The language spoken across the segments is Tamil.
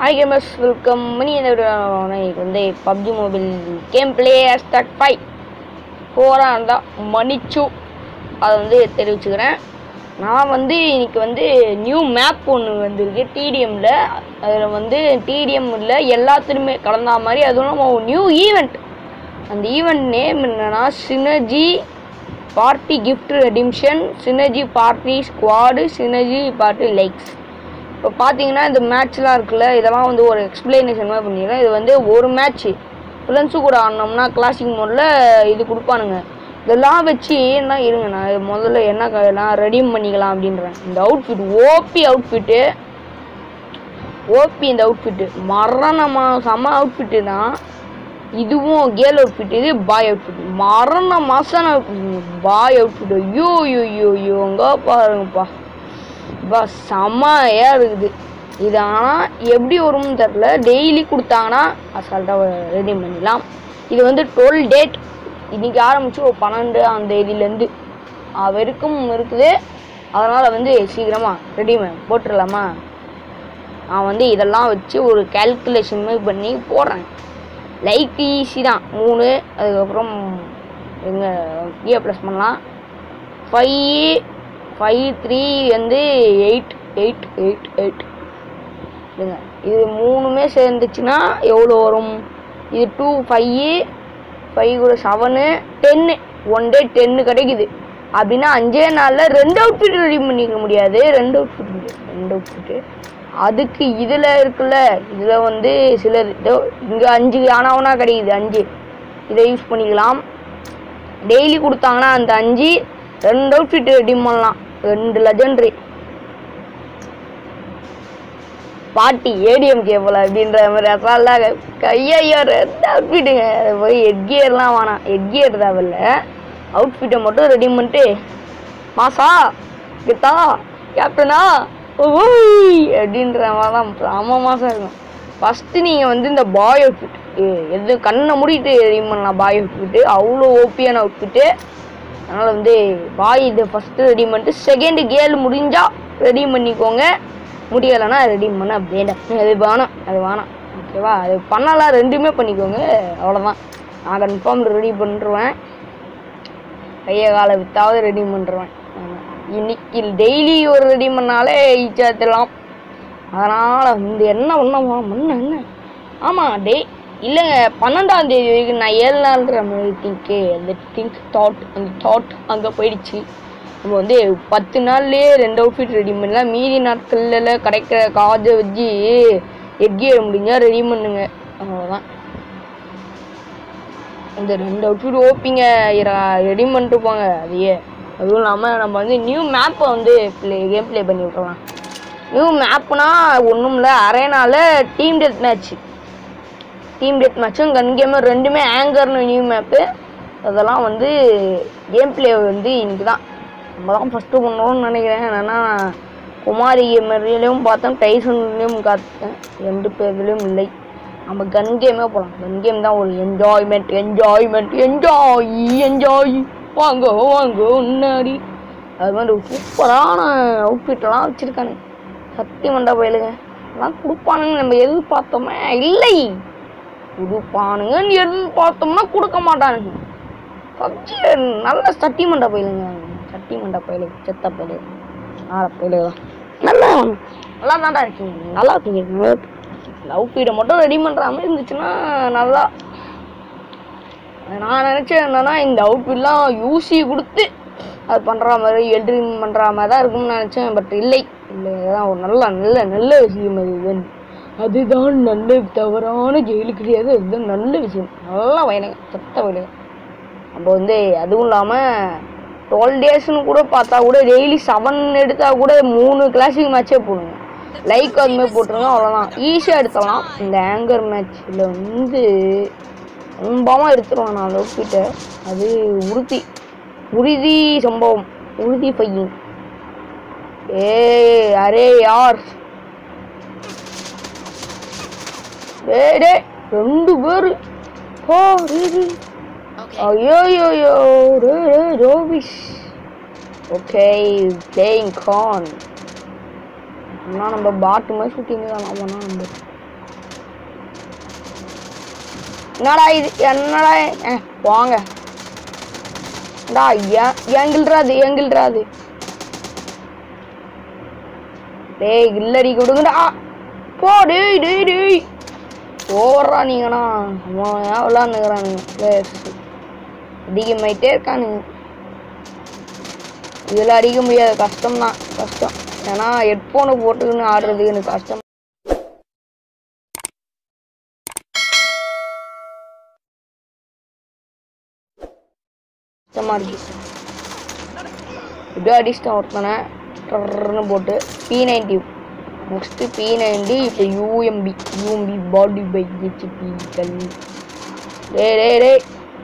ஹாய் கேமர்ஸ் வெல்கம் மணி என்ன இன்னைக்கு வந்து PUBG mobile game play start five ஃபோராக இருந்தால் மன்னிச்சு அதை வந்து தெரிவிச்சுக்கிறேன் நான் வந்து இன்னைக்கு வந்து நியூ மேப் ஒன்று வந்திருக்கு டிடிஎம்மில் அதில் வந்து டிடிஎம் இல்லை எல்லாத்துலேயுமே கலந்தா மாதிரி அதுவும் நியூ ஈவெண்ட் அந்த ஈவெண்ட் நேம் என்னன்னா synergy party gift redemption synergy party squad synergy party likes இப்போ பார்த்தீங்கன்னா இந்த மேட்ச்லாம் இருக்குல்ல இதெல்லாம் வந்து ஒரு எக்ஸ்பிளனேஷன் மாதிரி பண்ணிடுறேன் இது வந்து ஒரு மேட்ச்சு ஃப்ரெண்ட்ஸு கூட ஆடினோம்னா கிளாசிக் மோடில் இது கொடுப்பானுங்க இதெல்லாம் வச்சு என்ன இருங்க நான் இது முதல்ல என்ன க- நான் ரெடியும் பண்ணிக்கலாம் அப்படின்றேன் இந்த அவுட்ஃபிட் ஓபி அவுட்ஃபிட்டு ஓபி இந்த அவுட்ஃபிட்டு மரணமா செம அவுட்ஃபிட்டு தான் இதுவும் கேர்ள் அவுட்ஃபிட் இது பாய் அவுட்ஃபிட் மரண மாசான பாய் அவுட்ஃபிட் ஐயோ ஐயோ ஐயோ ஐயோ அங்கே பாருங்கப்பா பா செம்மையாக இருக்குது இது ஆனால் எப்படி வரும்னு தெரில டெய்லி கொடுத்தாங்கன்னா அசால்ட்டாக ரெடி பண்ணிடலாம் இது வந்து டுவெல் டேட் இன்னைக்கு ஆரம்பிச்சு ஒரு பன்னெண்டாம் தேதியிலேருந்து வரைக்கும் இருக்குது அதனால் வந்து சீக்கிரமாக ரெடி போட்டுடலாமா நான் வந்து இதெல்லாம் வச்சு ஒரு கேல்குலேஷன் மாதிரி பண்ணி போடுறேன் லைக் ஈஸி தான் மூணு அதுக்கப்புறம் எங்கே கிய ப்ளஸ் பண்ணலாம் ஃபைவ் ஃபைவ் த்ரீ வந்து எயிட் எயிட் எயிட் எயிட் இல்லைங்க இது மூணுமே சேர்ந்துச்சுன்னா எவ்வளோ வரும் இது டூ ஃபைவ் ஃபைவ் கூட seven ten one day ten கிடைக்குது அப்படின்னா அஞ்சே நாளில் ரெண்டு அவுட்ஃபிட் ரெடி பண்ணிக்க முடியாது ரெண்டு அவுட்ஃபிட் முடியாது ரெண்டு அவுட்ஃபிட்டு அதுக்கு இதில் இருக்குல்ல இதில் வந்து சிலர் இதோ இங்கே அஞ்சு ஆனாவனா கிடைக்குது அஞ்சு இதை யூஸ் பண்ணிக்கலாம் டெய்லி கொடுத்தாங்கன்னா அந்த அஞ்சு ரெண்டு அவுட்ஃபிட் ரெடி பண்ணலாம் ரெண்டு லெஜண்டரி பாட்டி ஏடிஎம் கேபிள் அப்படின்ற மாதிரி அசாலாக கையையோ ரெண்டு அவுட்ஃபிட்டுங்க போய் ஹெட் கியர்லாம் வேணாம் ஹெட் கியர் தேவையில்ல அவுட்ஃபிட்டை மட்டும் ரெடி பண்ணிட்டு மாசா கிட்டா கேப்டனா ஓய் அப்படின்ற மாதிரி தான் செம மாசம் இருக்கும் ஃபஸ்ட்டு நீங்கள் வந்து இந்த பாய் அவுட்ஃபிட் எது கண்ணை மூடிட்டு ரெடி பண்ணலாம் பாய் அவுட்ஃபிட்டு அவ்வளோ ஓப்பியான அவுட்ஃபிட்டு அதனால் வந்து பாய் இதை ஃபஸ்ட்டு ரெடி பண்ணிட்டு செகண்ட் கேர்ள் முடிஞ்சால் ரெடி பண்ணிக்கோங்க முடியலைன்னா ரெடி பண்ண வேண்டாம் அது வேணாம் அது வேணாம் ஓகேவா அது பண்ணலாம் ரெண்டுமே பண்ணிக்கோங்க அவ்வளோதான் நான் கன்ஃபார்ம் ரெடி பண்ணிருவேன் கையை காலை வித்தாவது ரெடி பண்ணிருவேன் ஆமா. இன்னைக்கு டெய்லி ஒரு ரெடி பண்ணாலே ஈச்சாத்திடலாம் அதனால் இந்த என்ன பண்ண பண்ண என்ன ஆமாம் டெய் இல்லைங்க பன்னெண்டாம் தேதி வரைக்கும் நான் ஏழு நாள்ன்ற மாதிரி திங்க்கு அந்த திங்க் தாட் அந்த தாட் அங்கே போயிடுச்சு நம்ம வந்து பத்து நாள்லயே ரெண்டு அவுட்ஃபிட் ரெடி பண்ணலாம் மீதி நாட்கள்ல கிடைக்கிற காஜை வச்சு எட்கியர் முடிஞ்சா ரெடி பண்ணுங்க அவ்வளோதான் இந்த ரெண்டு அவுட்ஃபிட் ஓப்பிங்க ரெடி பண்ணிட்டு போங்க அதையே அதுவும் இல்லாமல் நம்ம வந்து நியூ மேப்பை வந்து ப்ளே கேம் ப்ளே பண்ணி விட்றலாம் நியூ மேப்னா ஒன்றும் இல்லை அரேனால team death match team death மேட்சும் கன் கேமும் ரெண்டுமே ஆங்கர்னு நியூ மேப்பு அதெல்லாம் வந்து கேம் ப்ளே வந்து இன்னைக்கு தான் நம்ம தான் ஃபஸ்ட்டு பண்ணணும்னு நினைக்கிறேன் என்னென்னா குமாரி கேமர்லேயும் பார்த்தேன் டைசன்லேயும் பார்த்தேன் ரெண்டு பேர்லேயும் இல்லை நம்ம கன் கேமே போகலாம் கன் கேம் தான் ஒரு என்ஜாய்மெண்ட் என்ஜாய்மெண்ட் என்ஜாய் என்ஜாய் வாங்க வாங்க முன்னாடி அது மாதிரி ஒரு சூப்பரான அவுட்ஃபிட்டெல்லாம் வச்சுருக்கானுங்க சக்தி மண்டா போயிலுங்க எல்லாம் கொடுப்பானுங்க நம்ம எதிர்பார்த்தோமே இல்லை கொடுப்பானுங்கன்னு எதிர்பார்த்தோம்னா கொடுக்க மாட்டானுங்க பப்ஜி நல்ல சட்டி மண்டா போயிலுங்க சட்டி மண்டா போயிலு செத்த போயிலு ஆற போயிலு நல்லா நல்லா தான்டா இருக்கீங்க நல்லா இருக்கீங்க நல்லா லவ் ஃபீடை மட்டும் ரெடி பண்ணுற மாதிரி இருந்துச்சுன்னா நல்லா நான் நினச்சேன் என்னன்னா இந்த அவுட்ஃபிட்லாம் யூசி கொடுத்து அது பண்ணுற மாதிரி எல்ட்ரிங் பண்ணுற மாதிரி தான் இருக்கும்னு நினச்சேன் பட் இல்லை இல்லை அதான் ஒரு நல்ல நல்ல நல்ல விஷயம் அது இதுன்னு அதுதான் நல்ல தவறான ஜெயிலு கிடையாது அதுதான் நல்ல விஷயம் நல்லா வயலுங்க செத்த வயலுங்க நம்ம வந்து அதுவும் இல்லாமல் டுவெல் டேஸ்னு கூட பார்த்தா கூட டெய்லி செவன் எடுத்தால் கூட மூணு கிளாசிக் மேட்சே போடுங்க லைக் அது மாதிரி போட்டுருங்க அவ்வளோதான் ஈஸியாக எடுத்துடலாம் இந்த ஆங்கர் மேட்ச்சில் வந்து ரொம்பமாக எடுத்துருவேன் நான் அந்த கிட்ட அது உறுதி உறுதி சம்பவம் உறுதி பையன் ஏ அரே யார் டேய் டேய் ரெண்டு பேர் போ ரீதி ஐயோயோயோ ரே ரே ரோபிஷ் ஓகே பிளேயிங் கான் ஆனால் நம்ம பாட்டு மாதிரி ஷூட்டிங் தான் பண்ணா நம்ம என்னடா இது என்னடா ஏ வாங்க டா ஏன் ஏன் கில்றாது ஏன் கில்றாது டேய் கில்லடி கொடுங்கடா போ டேய் டேய் டேய் ஓவரா நீங்கண்ணா அவன் ஏன் விளாண்டுக்கிறானுங்க பிளேயர்ஸ் அதிகமாயிட்டே இருக்கானுங்க இதில் அடிக்க முடியாது கஷ்டம் தான் கஷ்டம் ஏன்னா ஹெட்ஃபோனை போட்டுக்கின்னு ஆடுறதுக்கு எனக்கு கஷ்டம் கஷ்டமா இருக்கு இப்படியே அடிச்சிட்டேன் ஒருத்தனை டர்ன்னு போட்டு P ninety next P ninety இப்போ யூஎம்பி யூஎம்பி பாடி பை ஹெச்பி கல் டேய் டேய் டேய்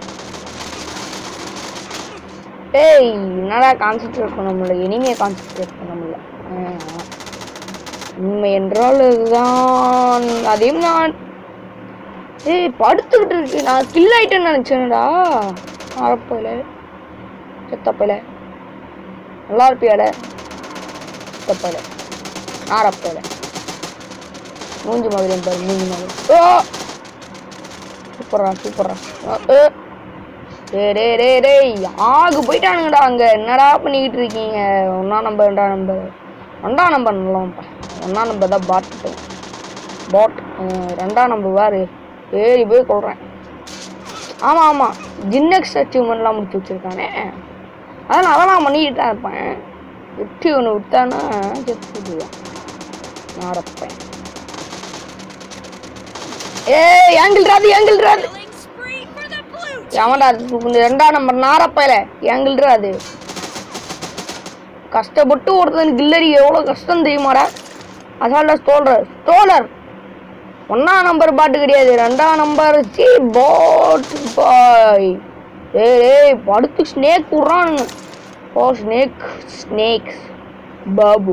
ஏய் என்னடா கான்சென்ட்ரேட் பண்ண முடியல இனிமையை கான்சென்ட்ரேட் பண்ண முடியல ஆ, ஆ. உண்மை என்றால் இதுதான் அதையும் நான் ஏய் படுத்துக்கிட்டு இருக்கு நான் கில் ஆயிட்டேன்னு நினச்சேன்டா அரப்பையில செத்தப்பையில நல்லா இருப்பியால செத்தப்பையில ஆரப்பையில மூஞ்சி மாதிரி பாரு மூஞ்சி மாதிரி ஓ சூப்பரா சூப்பரா ஏ டேய் டேய் டேய் டேய் ஆகு போயிட்டானுங்கடா அங்க என்னடா பண்ணிக்கிட்டு இருக்கீங்க ஒன்னா நம்பர் ரெண்டா நம்பர் ரெண்டாம் நம்பர் நல்லாம்ப்பா ஒன்னா நம்பர் தான் பாட் பாட் ரெண்டாம் நம்பர் வேறு ஏறி போய் கொள்றேன் ஆமா ஆமா ஜின்னெக்ஸ் அச்சீவ்மெண்ட்லாம் முடிச்சு வச்சிருக்கானே அதான் அதெல்லாம் பண்ணிக்கிட்டு தான் இருப்பேன் விட்டு ஒன்று விட்டானா செத்து போடுவான் நாரப்பேன் ஏய் ஏங்கிள் ராது ஏங்கிள் ராது Killing spree for the blue team. எவன்டா அது இந்த ரெண்டாம் நம்பர் நாரப்பையில ஏங்கிள்ரா அது கஷ்டப்பட்டு ஒருத்தன் கில்லரி எவ்வளோ கஷ்டம் தெரியுமாடா அசால்டா ஸ்டோலர் ஸ்டோலர் ஒன்றாம் நம்பர் பாட்டு கிடையாது ரெண்டாம் நம்பர் சி பாட் பாய் ஏய் ஏய் படுத்து ஸ்னேக் விட்றானுங்க ஓ snake snakes Babu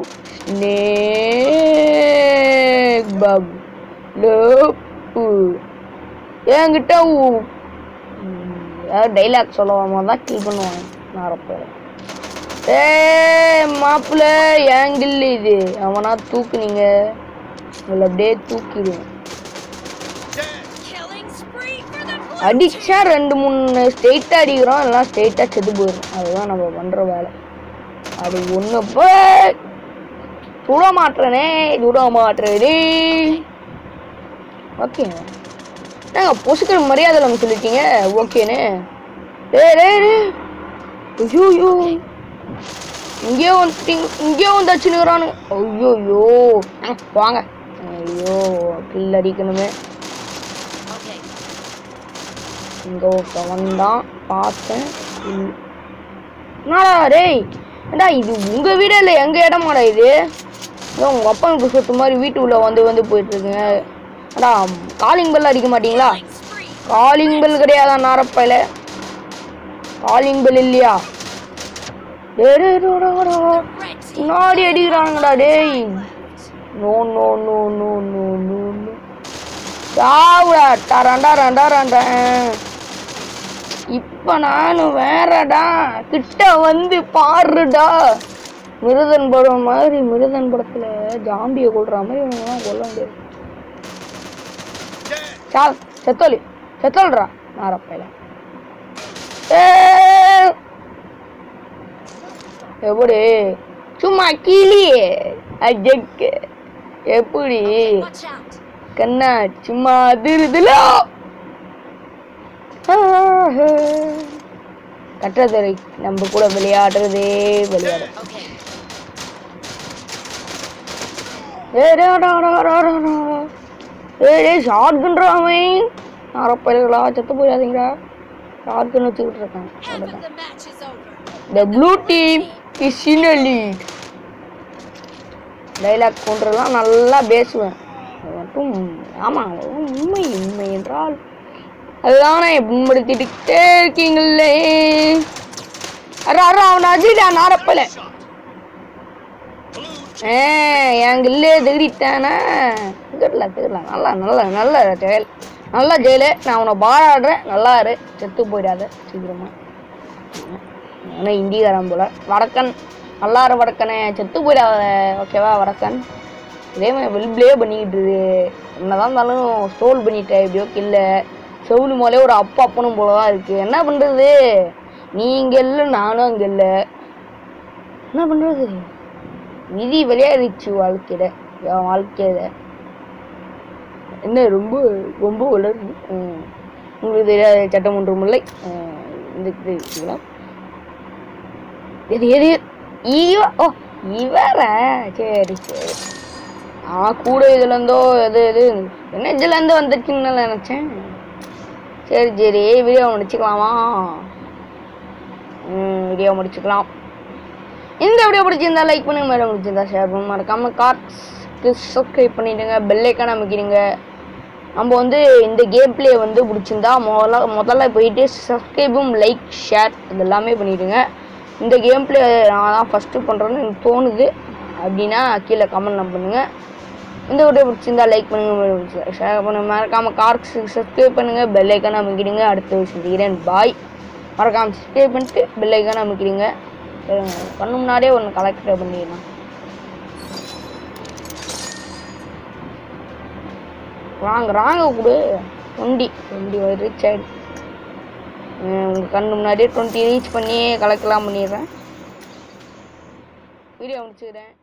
snake Babu லோப்பு என்கிட்ட உ- ம், ஏதாவது டைலாக் சொல்லுவாம தான் கில் பண்ணுவாங்க நாரப்ப ஏய் மாப்பிள்ள ஏங்கில் இது அவனா தூக்குனீங்க உங்களை அப்படியே தூக்கிடுவேன் Killing spree for the blue அடிச்சா ரெண்டு மூணு ஸ்ட்ரெயிட்டாக அடிக்கிறோம் எல்லாம் ஸ்ட்ரெயிட்டாக செத்து போயிடும் அதுதான் நம்ம பண்ணுற வேலை அது ஒன்று போய் சுட மாட்டுறனே சுட மாட்டுறனே ஓகே என்னங்க பொசுக்கிற மரியாதை நம்ம சொல்லிட்டீங்க ஓகேன்னு ஏ ரே ஐயோ ஐயோ இங்கேயே வந்துட்டீங்க இங்கேயே வந்து அச்சுனுக்குறானுங்க ஐயோ ஐயோ வாங்க ஐயோ கில் அடிக்கணுமே Okay. இங்கே ஒருத்தன் வந்தான் பார்த்தேன் இல்ல. என்னடா டேய் ஏண்டா இது உங்க வீடா இல்லை எங்க இடமாடா இது ஏதோ உங்க அப்பா வீட்டு சொத்து மாதிரி வீட்டுக்குள்ள வந்து வந்து போயிட்டு இருக்குங்க அடா காலிங் பெல் அடிக்க மாட்டீங்களா Killing spree. காலிங் பெல் கிடையாதா நாரப்பையில காலிங் பெல் இல்லையா டேய் டேய் டேய் டேய் டேய். Red team. முன்னாடி அடிக்கிறானுங்கடா டேய் no no no no no no no சாவுடா டரண்டா ரெண்டா ரெண்டா இப்ப நானும் வேறடா கிட்ட வந்து பாருடா மிருதன் படம் மாதிரி மிருதன் படத்துல ஜாம்பியை கொள்ற மாதிரி இவங்கெல்லாம் கொல்ல முடியாது சால் செத்தோலி செத்தோல்றா நாரப்பையில ஏய் எப்படி சும்மா கிளியே அஜக்கு எப்படி Watch out. கண்ணா சும்மா அதிருதுல கட்டதுரை நம்ம கூட விளையாடுறதே விளையாடு Okay. ஏய் ஷார்ட் கன்றாமே அரப்பைகளா செத்து போயிடாதீங்கடா ஷார்ட் கன் வச்சுக்கிட்டு இருக்கேன் Half அவ்வளவுதான். of the match is over. The blue team is in a lead. Dialogue போன்றதெல்லாம் நல்லா பேசுவேன் அது மட்டும் ஆமாம் உண்மை உண்மை என்றால் அதுதானே புண்படுத்திட்டே இருக்கீங்களே அரா அரா அவன் அஜிடா நாரப்பல ஏ என் கில்லே திகிரிட்டானே திகடலாம் திகடலாம் நல்லா நல்லா நல்ல ஜெயல் நல்ல ஜெயலு நான் உன்னை பாராடுறேன் நல்லா இரு செத்து போயிடாத சீக்கிரமா ஆனால் இந்திக்காரன் போல வடக்கன் நல்லாரு வடக்கனே செத்து போயிடாத ஓகேவா வடக்கன் இதே மாதிரி வெல்பிளே பண்ணிக்கிட்டு இருக்கு என்னதான் இருந்தாலும் ஸ்டோல் பண்ணிட்டேன் எப்படியோ கில்ல செவுளி மேலே ஒரு அப்பா அப்பனும் போல தான் இருக்கு என்ன பண்றது நீ இங்க இல்லை நானும் அங்க இல்லை என்ன பண்றது விதி விளையாடிச்சு வாழ்க்கையில என் வாழ்க்கையில என்ன ரொம்ப ரொம்ப வளருது ம். உங்களுக்கு தெரியாத சட்டம் ஒன்றும் இல்லை ம், இந்த இது இதுங்களா? எது எது இவ ஓ இவரா சரி சரி நான் கூட இதுல இருந்தோ எது எது என்ன இதுல இருந்து வந்துச்சுன்னு நினைச்சேன் சரி சரி வீடியோ முடிச்சுக்கலாமா ம் வீடியோ முடிச்சுக்கலாம் இந்த வீடியோ பிடிச்சிருந்தா லைக் பண்ணுங்க மேடம் பிடிச்சிருந்தா ஷேர் பண்ணுங்க மறக்காம கார்ட்ஸ்க்கு சப்ஸ்கிரைப் பண்ணிடுங்க பெல்லைக்கான அமைக்கிறீங்க நம்ம வந்து இந்த கேம் பிளே வந்து பிடிச்சிருந்தா முதல்ல முதல்ல போயிட்டு சப்ஸ்கிரைபும் லைக் ஷேர் இது எல்லாமே பண்ணிடுங்க இந்த கேம் பிளே நான் தான் ஃபஸ்ட்டு பண்ணுறேன்னு எனக்கு தோணுது அப்படின்னா கீழே கமெண்ட் பண்ணுங்கள் இந்த வீடியோ பிடிச்சிருந்தா லைக் பண்ணுங்க ஷேர் பண்ணுங்க மறக்காம கார்க்ஸ் சப்ஸ்கிரைப் பண்ணுங்க பெல் ஐக்கான அமைக்கிடுங்க அடுத்த சந்திக்கிறேன் பாய் மறக்காம சப்ஸ்கிரைப் பண்ணிட்டு பெல் ஐக்கான அமைக்கிடுங்க பண்ண முன்னாடியே ஒன்று கலெக்ட் பண்ணிடலாம் ராங்க ராங்க கொடு டுவெண்ட்டி டுவெண்ட்டி ரீச் ஆயிடு உங்கள் கண்ணு முன்னாடியே டுவெண்ட்டி ரீச் பண்ணி கலெக்ட்லாம் பண்ணிடுறேன் வீடியோ முடிச்சுக்கிறேன்